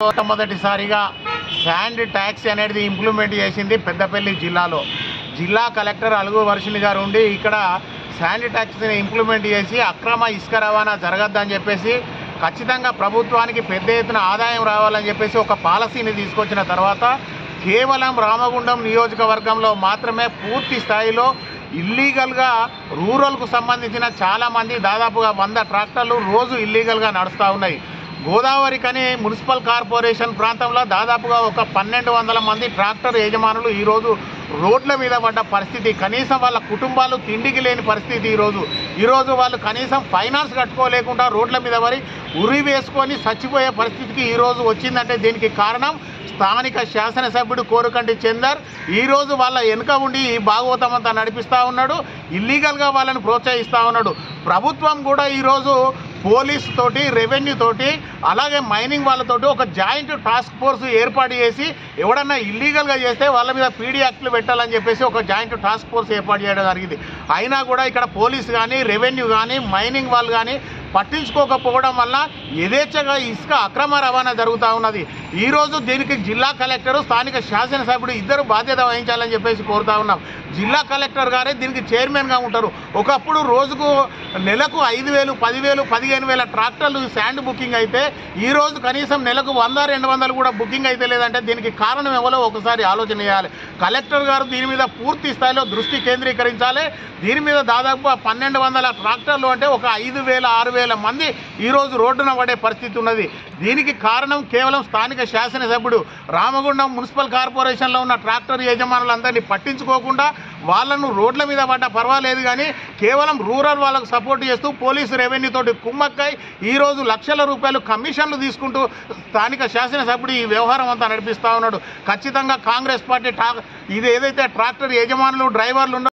మొట్టమొదటిసారిగా sand tax అనేది implement చేసింది పెద్దపల్లి జిల్లాలో జిల్లా కలెక్టర్ అలుగు వర్షిణి గారు ఉండి ఇక్కడ శాండ్ ట్యాక్స్ని ఇంప్లిమెంట్ చేసి అక్రమ ఇసుక రవాణా జరగద్దని చెప్పేసి ఖచ్చితంగా ప్రభుత్వానికి పెద్ద ఎత్తున ఆదాయం రావాలని చెప్పేసి ఒక పాలసీని తీసుకొచ్చిన తర్వాత కేవలం రామగుండం నియోజకవర్గంలో మాత్రమే పూర్తి స్థాయిలో ఇల్లీగల్గా రూరల్కు సంబంధించిన చాలామంది దాదాపుగా వంద ట్రాక్టర్లు రోజు ఇల్లీగల్గా నడుస్తూ ఉన్నాయి గోదావరి కని మున్సిపల్ కార్పొరేషన్ ప్రాంతంలో దాదాపుగా ఒక పన్నెండు వందల మంది ట్రాక్టర్ యజమానులు ఈరోజు రోడ్ల మీద పడ్డ పరిస్థితి కనీసం వాళ్ళ కుటుంబాలు తిండికి లేని పరిస్థితి ఈరోజు ఈరోజు వాళ్ళు కనీసం ఫైనాన్స్ కట్టుకోలేకుండా రోడ్ల మీద పడి ఉరి వేసుకొని చచ్చిపోయే పరిస్థితికి ఈరోజు వచ్చిందంటే దీనికి కారణం స్థానిక శాసనసభ్యుడు కోరుకంటి చందర్ ఈరోజు వాళ్ళ వెనుక ఉండి ఈ భాగవతం అంతా నడిపిస్తూ ఉన్నాడు ఇల్లీగల్గా వాళ్ళని ప్రోత్సహిస్తూ ఉన్నాడు ప్రభుత్వం కూడా ఈరోజు పోలీస్ తోటి రెవెన్యూ తోటి అలాగే మైనింగ్ వాళ్ళతోటి ఒక జాయింట్ టాస్క్ ఫోర్స్ ఏర్పాటు చేసి ఎవడన్నా ఇల్లీగల్గా చేస్తే వాళ్ళ మీద పీడీ యాక్ట్లు పెట్టాలని చెప్పేసి ఒక జాయింట్ టాస్క్ ఫోర్స్ ఏర్పాటు చేయడం జరిగింది అయినా కూడా ఇక్కడ పోలీస్ కానీ రెవెన్యూ కానీ మైనింగ్ వాళ్ళు కానీ పట్టించుకోకపోవడం వల్ల యథేచ్ఛగా ఇసుక అక్రమ రవాణా జరుగుతూ ఉన్నది ఈరోజు దీనికి జిల్లా కలెక్టర్ స్థానిక శాసనసభ్యుడు ఇద్దరు బాధ్యత వహించాలని చెప్పేసి కోరుతా ఉన్నాం జిల్లా కలెక్టర్ గారే దీనికి చైర్మన్గా ఉంటారు ఒకప్పుడు రోజుకు నెలకు ఐదు వేలు పదివేలు పదిహేను వేల ట్రాక్టర్లు శాండ్ బుకింగ్ అయితే ఈ రోజు కనీసం నెలకు వంద రెండు వందలు కూడా బుకింగ్ అయితే లేదంటే దీనికి కారణం ఎవరో ఒకసారి ఆలోచన చేయాలి కలెక్టర్ గారు దీని మీద పూర్తి స్థాయిలో దృష్టి కేంద్రీకరించాలి దీని మీద దాదాపు పన్నెండు వందల ట్రాక్టర్లు అంటే ఒక ఐదు వేల ఆరు వేల మంది ఈరోజు రోడ్డున పడే పరిస్థితి ఉన్నది దీనికి కారణం కేవలం స్థానిక శాసనసభ్యుడు రామగుండం మున్సిపల్ కార్పొరేషన్లో ఉన్న ట్రాక్టర్ యజమానులందరినీ పట్టించుకోకుండా వాళ్ళను రోడ్ల మీద పడ్డా పర్వాలేదు కానీ కేవలం రూరల్ వాళ్ళకు సపోర్ట్ చేస్తూ పోలీసు రెవెన్యూ తోటి కుమ్మక్కై ఈరోజు లక్షల రూపాయలు కమిషన్లు తీసుకుంటూ స్థానిక శాసనసభ్యుడు ఈ వ్యవహారం అంతా నడిపిస్తూ ఉన్నాడు ఖచ్చితంగా కాంగ్రెస్ పార్టీ టా ఇది ఏదైతే ట్రాక్టర్ యజమానులు డ్రైవర్లు ఉన్నారో